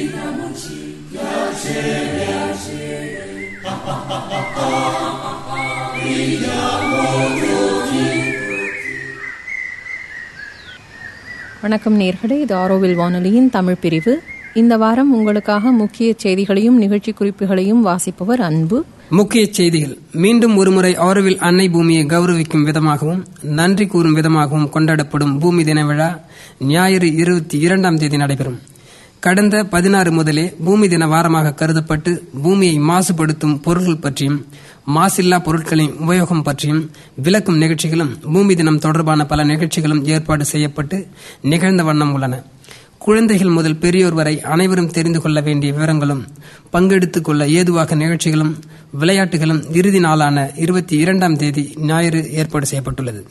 வணக்கம் நேர்களே இது ஆரோவில் வானொலியின் தமிழ் பிரிவு இந்த வாரம் உங்களுக்காக முக்கிய செய்திகளையும் நிகழ்ச்சி குறிப்புகளையும் வாசிப்பவர் அன்பு முக்கிய செய்திகள் மீண்டும் ஒருமுறை ஆரோவில் அன்னை பூமியை கௌரவிக்கும் விதமாகவும் நன்றி கூறும் விதமாகவும் கொண்டாடப்படும் பூமி தின விழா ஞாயிறு இருபத்தி இரண்டாம் தேதி நடைபெறும் கடந்த பதினாறு முதலே பூமி தின வாரமாக கருதப்பட்டு பூமியை மாசுபடுத்தும் பொருட்கள் பற்றியும் மாசில்லா பொருட்களின் உபயோகம் பற்றியும் விளக்கும் நிகழ்ச்சிகளும் பூமி தினம் தொடர்பான பல நிகழ்ச்சிகளும் ஏற்பாடு செய்யப்பட்டு நிகழ்ந்த வண்ணம் உள்ளன குழந்தைகள் முதல் பெரியோர் வரை அனைவரும் தெரிந்து கொள்ள வேண்டிய விவரங்களும் பங்கெடுத்துக் கொள்ள ஏதுவாக நிகழ்ச்சிகளும் விளையாட்டுகளும் இறுதி நாளான இருபத்தி இரண்டாம் தேதி ஞாயிறு ஏற்பாடு செய்யப்பட்டுள்ளது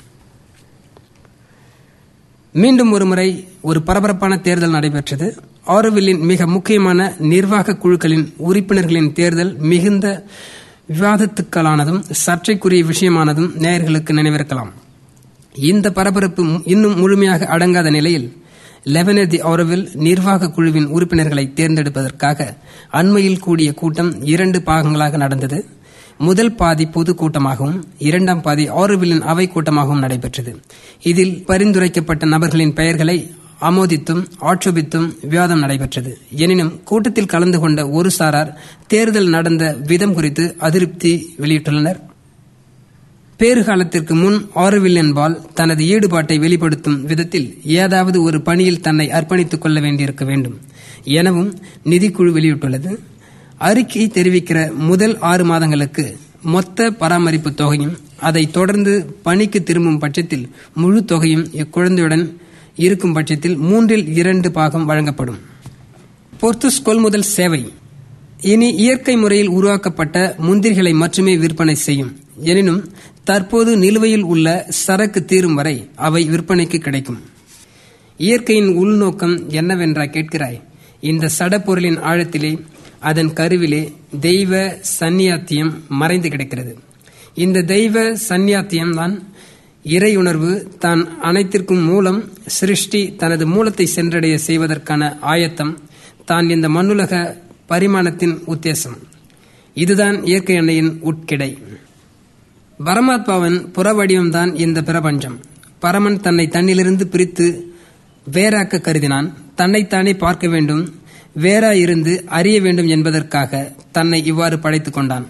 மீண்டும் ஒருமுறை ஒரு பரபரப்பான தேர்தல் நடைபெற்றது ஆரோவில்லின் மிக முக்கியமான நிர்வாக குழுக்களின் உறுப்பினர்களின் தேர்தல் மிகுந்த விவாதத்துக்களானதும் சர்ச்சைக்குரிய விஷயமானதும் நேயர்களுக்கு நினைவிருக்கலாம் இந்த பரபரப்பு இன்னும் முழுமையாக அடங்காத நிலையில் லெபனதி ஆரோவில் நிர்வாக குழுவின் உறுப்பினர்களை தேர்ந்தெடுப்பதற்காக அண்மையில் கூடிய கூட்டம் இரண்டு பாகங்களாக நடந்தது முதல் பாதி பொது கூட்டமாகவும் இரண்டாம் பாதி ஆரோவில்லின் அவை கூட்டமாகவும் நடைபெற்றது இதில் பரிந்துரைக்கப்பட்ட நபர்களின் பெயர்களை ஆமோதித்தும் ஆட்சேபித்தும் விவாதம் நடைபெற்றது எனினும் கூட்டத்தில் கலந்து கொண்ட ஒரு சாரார் தேர்தல் நடந்த விதம் குறித்து அதிருப்தி வெளியிட்டுள்ளனர் பேறுகாலத்திற்கு முன் ஆரோவில்லன்பால் தனது ஈடுபாட்டை வெளிப்படுத்தும் விதத்தில் ஏதாவது ஒரு பணியில் தன்னை அர்ப்பணித்துக் கொள்ள வேண்டியிருக்க வேண்டும் எனவும் நிதிக்குழு வெளியிட்டுள்ளது அறிக்கை தெரிவிக்கிற முதல் ஆறு மாதங்களுக்கு மொத்த பராமரிப்பு தொகையும் அதை தொடர்ந்து பணிக்கு திரும்பும் பட்சத்தில் முழு தொகையும் இக்குழந்தையுடன் இருக்கும் பட்சத்தில் மூன்றில் இரண்டு பாகம் வழங்கப்படும் பொர்த்துஸ் கொள்முதல் சேவை இனி இயற்கை முறையில் உருவாக்கப்பட்ட முந்திரிகளை மட்டுமே விற்பனை செய்யும் எனினும் தற்போது நிலுவையில் உள்ள சரக்கு தீரும் வரை அவை விற்பனைக்கு கிடைக்கும் இயற்கையின் உள்நோக்கம் என்னவென்றா கேட்கிறாய் இந்த சடப்பொருளின் ஆழத்திலே அதன் கருவிலே தெய்வ சந்நியாத்தியம் மறைந்து கிடக்கிறது இந்த தெய்வ சந்நியாத்தியம் தான் இறை உணர்வு தான் அனைத்திற்கும் மூலம் சிருஷ்டி தனது மூலத்தை சென்றடைய செய்வதற்கான ஆயத்தம் தான் இந்த மண்ணுலக பரிமாணத்தின் உத்தேசம் இதுதான் இயற்கை எண்ணெயின் உட்கிடை பரமாத்மாவின் புற வடிவம்தான் இந்த பிரபஞ்சம் பரமன் தன்னை தன்னிலிருந்து பிரித்து வேறாக்க கருதினான் தன்னைத்தானே பார்க்க வேண்டும் வேறா இருந்து அறிய வேண்டும் என்பதற்காக தன்னை இவ்வாறு படைத்துக் கொண்டான்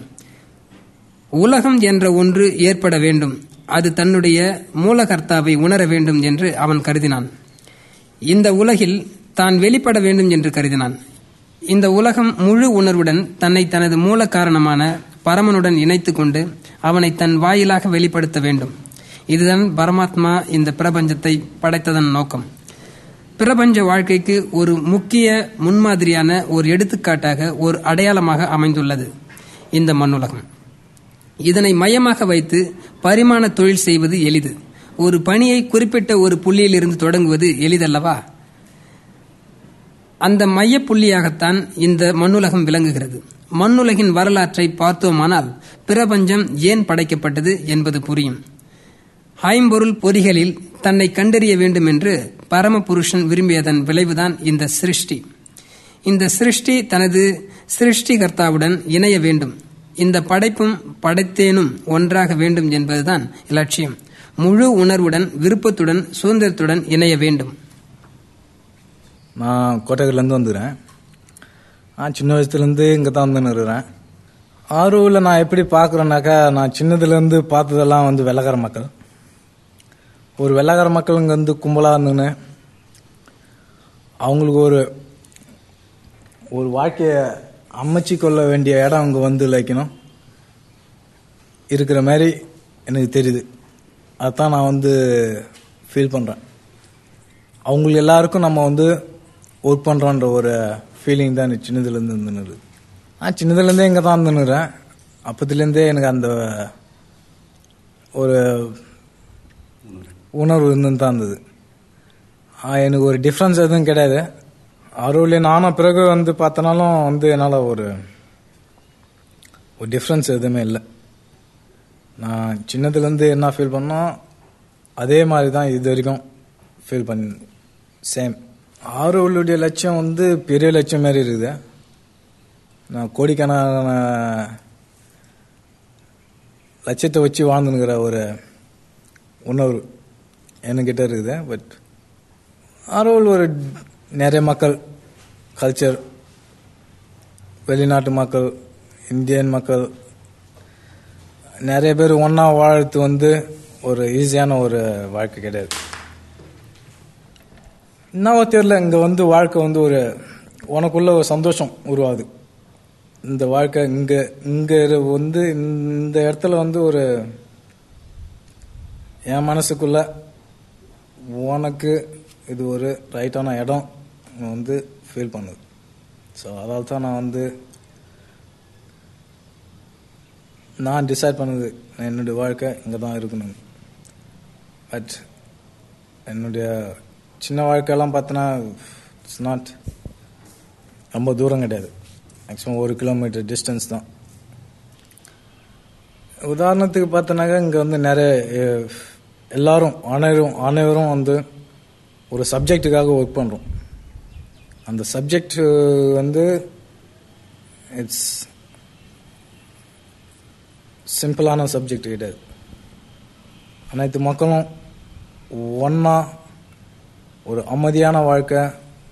உலகம் என்ற ஒன்று ஏற்பட வேண்டும் அது தன்னுடைய மூலகர்த்தாவை உணர வேண்டும் என்று அவன் கருதினான் இந்த உலகில் தான் வெளிப்பட வேண்டும் என்று கருதினான் இந்த உலகம் முழு உணர்வுடன் தன்னை தனது மூல காரணமான பரமனுடன் இணைத்து கொண்டு அவனை தன் வாயிலாக வெளிப்படுத்த வேண்டும் இதுதான் பரமாத்மா இந்த பிரபஞ்சத்தை படைத்ததன் நோக்கம் பிரபஞ்ச வாழ்க்கைக்கு ஒரு முக்கிய முன்மாதிரியான ஒரு எடுத்துக்காட்டாக ஒரு அடையாளமாக அமைந்துள்ளது இந்த மண்ணுலகம் இதனை மையமாக வைத்து பரிமாண தொழில் செய்வது எளிது ஒரு பணியை குறிப்பிட்ட ஒரு புள்ளியிலிருந்து தொடங்குவது எளிதல்லவா அந்த மைய புள்ளியாகத்தான் இந்த மண்ணுலகம் விளங்குகிறது மண்ணுலகின் வரலாற்றை பார்த்தோமானால் பிரபஞ்சம் ஏன் படைக்கப்பட்டது என்பது புரியும் ஐம்பொருள் பொறிகளில் தன்னை கண்டறிய வேண்டும் என்று பரமபுருஷன் விரும்பியதன் விளைவுதான் இந்த சிருஷ்டி இந்த சிருஷ்டி தனது சிருஷ்டிகர்த்தாவுடன் இணைய வேண்டும் இந்த படைப்பும் படைத்தேனும் ஒன்றாக வேண்டும் என்பதுதான் இலட்சியம் முழு உணர்வுடன் விருப்பத்துடன் சுதந்திரத்துடன் இணைய வேண்டும் நான் கோட்டகிரிலேருந்து வந்துக்கிறேன் நான் சின்ன வயசுலேருந்து இங்கே தான் வந்து இருக்கிறேன் ஆரூரில் நான் எப்படி பார்க்குறேன்னாக்கா நான் சின்னதுலேருந்து பார்த்ததெல்லாம் வந்து வெள்ளக்கார மக்கள் ஒரு வெள்ளக்கார மக்கள் இங்கே வந்து கும்பலாக இருந்துன்னு அவங்களுக்கு ஒரு ஒரு வாழ்க்கையை அமைச்சு கொள்ள வேண்டிய இடம் அங்கே வந்து லைக்கணும் இருக்கிற மாதிரி எனக்கு தெரியுது அதான் நான் வந்து ஃபீல் பண்ணுறேன் அவங்களுக்கு எல்லாருக்கும் நம்ம வந்து ஒர்க் பண்ணுறோன்ற ஒரு ஃபீலிங் தான் எனக்கு சின்னதுலேருந்து இருந்துன்னு நான் சின்னதுலேருந்தே இங்கே தான் இருந்துன்னுறேன் அப்பத்துலேருந்தே எனக்கு அந்த ஒரு உணர்வு இருந்துன்னு தான் இருந்தது ஆ, எனக்கு ஒரு டிஃப்ரென்ஸ் எதுவும் கிடையாது அருள்லேயே நானும் பிறகு வந்து பார்த்தனாலும் வந்து என்னால் ஒரு ஒரு டிஃப்ரென்ஸ் எதுவுமே இல்லை நான் சின்னதுலேருந்து என்ன ஃபீல் பண்ணோம் அதே மாதிரி தான் இது வரைக்கும் ஃபீல் பண்ணி சேம் ஆரோவுடைய லட்சியம் வந்து பெரிய லட்சியம் மாதிரி இருக்குது நான் கோடிக்கணக்கான லட்சியத்தை வச்சு வாழ்ந்துனுங்கிற ஒரு உணர்வு என்கிட்ட இருக்குது பட் ஆரோவில் ஒரு நிறைய மக்கள் கல்ச்சர் வெளிநாட்டு மக்கள் இந்தியன் மக்கள் நிறைய பேர் ஒன்றா வாழறது வந்து ஒரு ஈஸியான ஒரு வாழ்க்கை கிடையாது என்னவோ தெரியல இங்கே வந்து வாழ்க்கை வந்து ஒரு உனக்குள்ள ஒரு சந்தோஷம் உருவாகுது இந்த வாழ்க்கை இங்கே இங்கே வந்து இந்த இடத்துல வந்து ஒரு என் மனசுக்குள்ள உனக்கு இது ஒரு ரைட்டான இடம் வந்து ஃபீல் பண்ணுது ஸோ அதால் தான் நான் வந்து நான் டிசைட் பண்ணது என்னுடைய வாழ்க்கை இங்கே தான் இருக்கணும் பட் என்னுடைய சின்ன வாழ்க்கையெல்லாம் பார்த்தோன்னா இட்ஸ் நாட் ரொம்ப தூரம் கிடையாது மேக்ஸிமம் ஒரு கிலோமீட்டர் டிஸ்டன்ஸ் தான் உதாரணத்துக்கு பார்த்தோன்னாக்கா இங்கே வந்து நிறைய அஹ், எல்லாரும் அனைவரும் அனைவரும் வந்து ஒரு சப்ஜெக்ட்டுக்காக ஒர்க் பண்ணுறோம் அந்த சப்ஜெக்ட் வந்து இட்ஸ் சிம்பிளான சப்ஜெக்ட் கிடையாது அனைத்து மக்களும் ஒன்றா ஒரு அமைதியான வாழ்க்கை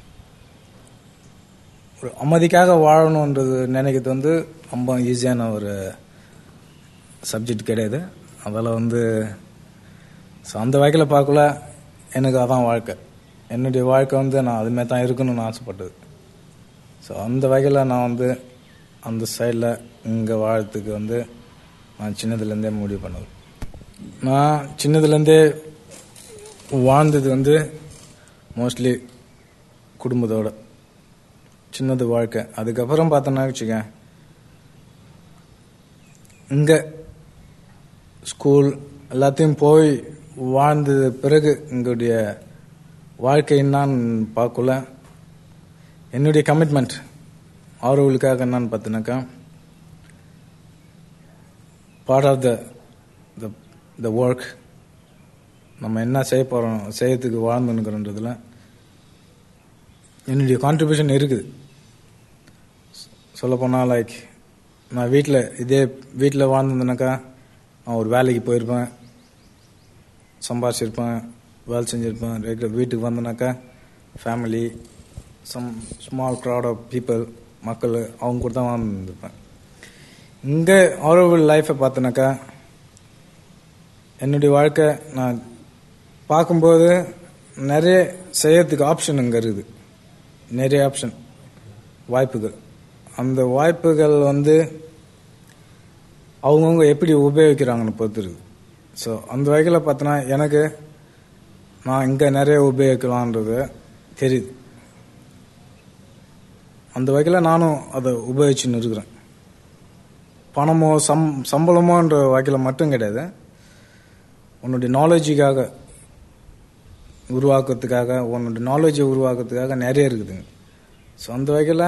ஒரு அமைதிக்காக வாழணுன்றது நினைக்கிறது வந்து ரொம்ப ஈஸியான ஒரு சப்ஜெக்ட் கிடையாது அதில் வந்து ஸோ அந்த வகையில் பார்க்கல எனக்கு அதான் வாழ்க்கை என்னுடைய வாழ்க்கை வந்து நான் அதுமாரி தான் இருக்கணும்னு ஆசைப்பட்டது ஸோ அந்த வகையில் நான் வந்து அந்த சைடில் இங்கே வாழறதுக்கு வந்து நான் சின்னதுலேருந்தே முடிவு பண்ணது நான் சின்னதுலேருந்தே வாழ்ந்தது வந்து மோஸ்ட்லி குடும்பத்தோட சின்னது வாழ்க்கை அதுக்கப்புறம் பார்த்தோன்னா வச்சுக்க இங்கே ஸ்கூல் எல்லாத்தையும் போய் வாழ்ந்தது பிறகு எங்களுடைய வாழ்க்கை என்னான்னு பார்க்கல என்னுடைய கமிட்மெண்ட் ஆர்வலுக்காக என்னன்னு பார்த்தீங்கன்னாக்கா part of the the work நம்ம என்ன செய்ய போகிறோம் செய்யறதுக்கு வாழ்ந்துன்னுக்கிறன்றதுல என்னுடைய கான்ட்ரிபியூஷன் இருக்குது சொல்லப்போனால் லைக் நான் வீட்டில் இதே வீட்டில் வாழ்ந்துருந்தேனாக்கா நான் ஒரு வேலைக்கு போயிருப்பேன் சம்பாதிச்சிருப்பேன் வேலை செஞ்சுருப்பேன் ரெகுலர் வீட்டுக்கு வந்தேனாக்கா family some small crowd of people மக்கள் அவங்க கூட தான் வாழ்ந்துருப்பேன் இங்கே ஆரோவில் லைஃப்பை பார்த்தோன்னாக்கா என்னுடைய வாழ்க்கை நான் பார்க்கும்போது நிறைய செய்யறதுக்கு ஆப்ஷன் இங்கே இருக்குது நிறைய ஆப்ஷன் வாய்ப்புகள் அந்த வாய்ப்புகள் வந்து அவங்கவுங்க எப்படி உபயோகிக்கிறாங்கன்னு பொறுத்து இருக்குது ஸோ அந்த வகையில் பார்த்தோன்னா எனக்கு நான் இங்கே நிறைய உபயோகிக்கலான்றது தெரியுது அந்த வகையில் நானும் அதை உபயோகிச்சுன்னு இருக்கிறேன் பணமோ சம் சம்பளமோன்ற வகையில் மட்டும் கிடையாது உன்னுடைய நாலேஜுக்காக உருவாக்குறதுக்காக உன்னுடைய நாலேஜை உருவாக்குறதுக்காக நிறைய இருக்குதுங்க ஸோ அந்த வகையில்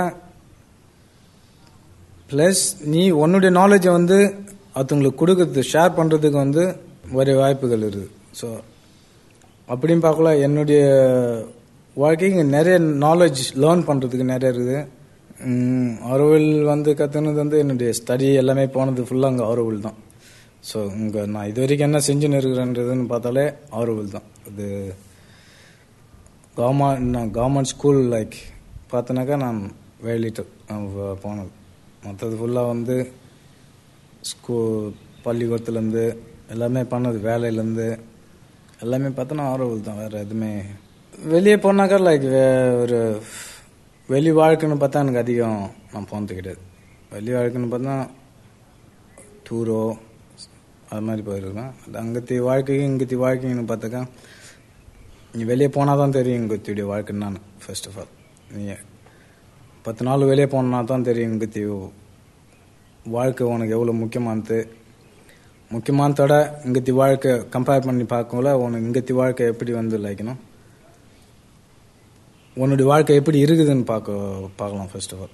ப்ளஸ் நீ உன்னுடைய நாலேஜை வந்து அடுத்தவங்களுக்கு கொடுக்கறது ஷேர் பண்ணுறதுக்கு வந்து நிறைய வாய்ப்புகள் இருக்குது ஸோ அப்படின்னு பார்க்கல என்னுடைய வாழ்க்கைக்கு நிறைய நாலேஜ் லேர்ன் பண்ணுறதுக்கு நிறைய இருக்குது ஆரோவில் வந்து கற்றுனது வந்து என்னுடைய ஸ்டடி எல்லாமே போனது ஃபுல்லாக அங்கே ஆரோவில் தான் ஸோ இங்கே நான் இது வரைக்கும் என்ன செஞ்சுன்னு இருக்கிறேன்றதுன்னு பார்த்தாலே ஆரோவில் தான் அது கவர்மெண்ட் நான் கவர்மெண்ட் ஸ்கூல் லைக் பார்த்தனாக்கா நான் வெரி லிட்டில் போனது மற்றது ஃபுல்லாக வந்து ஸ்கூ பள்ளிக்கூடத்துலேருந்து எல்லாமே பண்ணது வேலையிலேருந்து எல்லாமே பார்த்தோன்னா ஆரோவில் தான் வேறு எதுவுமே வெளியே போனாக்கா லைக் ஒரு வெளி வாழ்க்கைன்னு பார்த்தா எனக்கு அதிகம் நான் போனது கிடையாது வெளி வாழ்க்கைன்னு பார்த்தா டூரோ அது மாதிரி போயிருக்கேன் அது அங்கத்தி வாழ்க்கையும் இங்கத்தி வாழ்க்கைன்னு பார்த்தாக்கா நீ வெளியே போனால் தான் தெரியும் இங்கத்தியுடைய வாழ்க்கை நான் ஃபர்ஸ்ட் ஆஃப் ஆல் நீ பத்து நாள் வெளியே போனா தான் தெரியும் இங்கத்தி வாழ்க்கை உனக்கு எவ்வளோ முக்கியமானது முக்கியமானதோட இங்கத்தி வாழ்க்கை கம்பேர் பண்ணி பார்க்கல உனக்கு இங்கத்தி வாழ்க்கை எப்படி வந்து லைக்கணும் உன்னுடைய வாழ்க்கை எப்படி இருக்குதுன்னு பார்க்க பார்க்கலாம் ஃபர்ஸ்ட் ஆஃப் ஆல்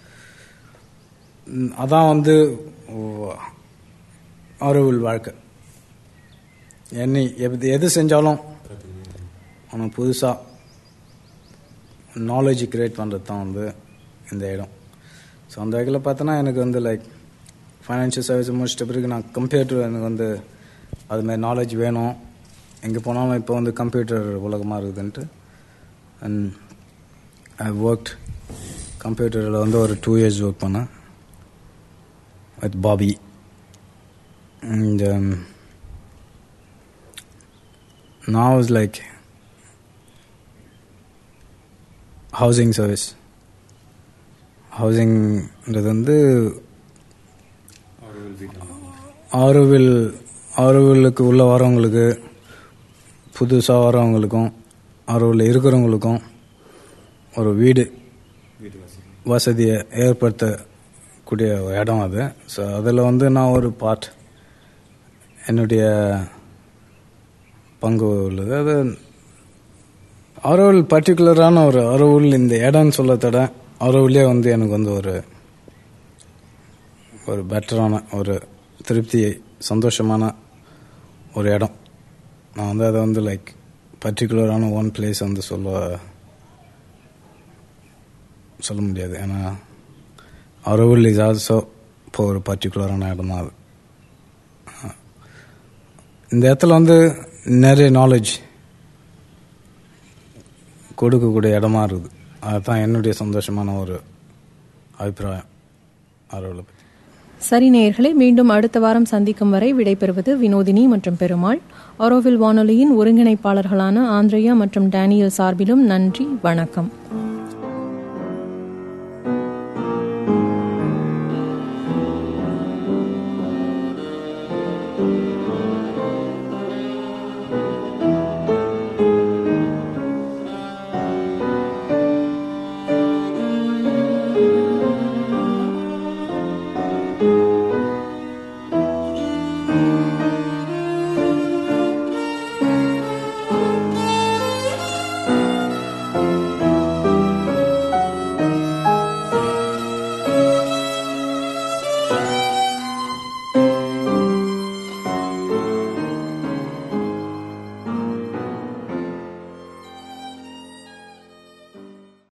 அதான் வந்து அறிவில் வாழ்க்கை என்னை எது எது செஞ்சாலும் உனக்கு புதுசாக நாலேஜ் கிரியேட் பண்ணுறது தான் வந்து இந்த இடம் ஸோ அந்த வகையில் பார்த்தோன்னா எனக்கு வந்து லைக் ஃபைனான்ஷியல் சர்வீஸ் முடிச்சிட்ட பிறகு நான் கம்ப்யூட்டர் எனக்கு வந்து அது மாதிரி நாலேஜ் வேணும் எங்கே போனாலும் இப்போ வந்து கம்ப்யூட்டர் உலகமாக இருக்குதுன்ட்டு அண்ட் ஐ ஒர்க் கம்ப்யூட்டரில் வந்து ஒரு டூ இயர்ஸ் ஒர்க் பண்ணேன் with Bobby and now is like housing service ஹவுசிங்ன்றது வந்து ஆரோவில் ஆரோவிலுக்கு உள்ள வரவங்களுக்கு புதுசாக வரவங்களுக்கும் ஆரோவில் இருக்கிறவங்களுக்கும் ஒரு வீடு வசதியை ஏற்படுத்தக்கூடிய ஒரு இடம் அது ஸோ அதில் வந்து நான் ஒரு பார்ட் என்னுடைய பங்கு உள்ளது அது அரவுல் பர்டிகுலரான ஒரு அரவுல் இந்த இடம்னு சொல்ல தட அரவுலே வந்து எனக்கு வந்து ஒரு ஒரு பெட்டரான ஒரு திருப்தியை சந்தோஷமான ஒரு இடம் நான் வந்து அதை வந்து லைக் பர்டிகுலரான ஒன் பிளேஸ் வந்து சொல்ல சொல்ல முடியாது ஏன்னா அரவுல் இஸ் ஆல்சோ இப்போ ஒரு பர்டிகுலரான இடம் தான் அது இந்த இடத்துல வந்து நிறைய நாலேஜ் கொடுக்கக்கூடிய இடமா இருக்குது அதுதான் என்னுடைய சந்தோஷமான ஒரு அபிப்பிராயம் அரவில் பற்றி சரி நேயர்களே மீண்டும் அடுத்த வாரம் சந்திக்கும் வரை விடைபெறுவது வினோதினி மற்றும் பெருமாள் ஆரோவில் வானொலியின் ஒருங்கிணைப்பாளர்களான ஆந்திரேயா மற்றும் டேனியல் சார்பிலும் நன்றி வணக்கம்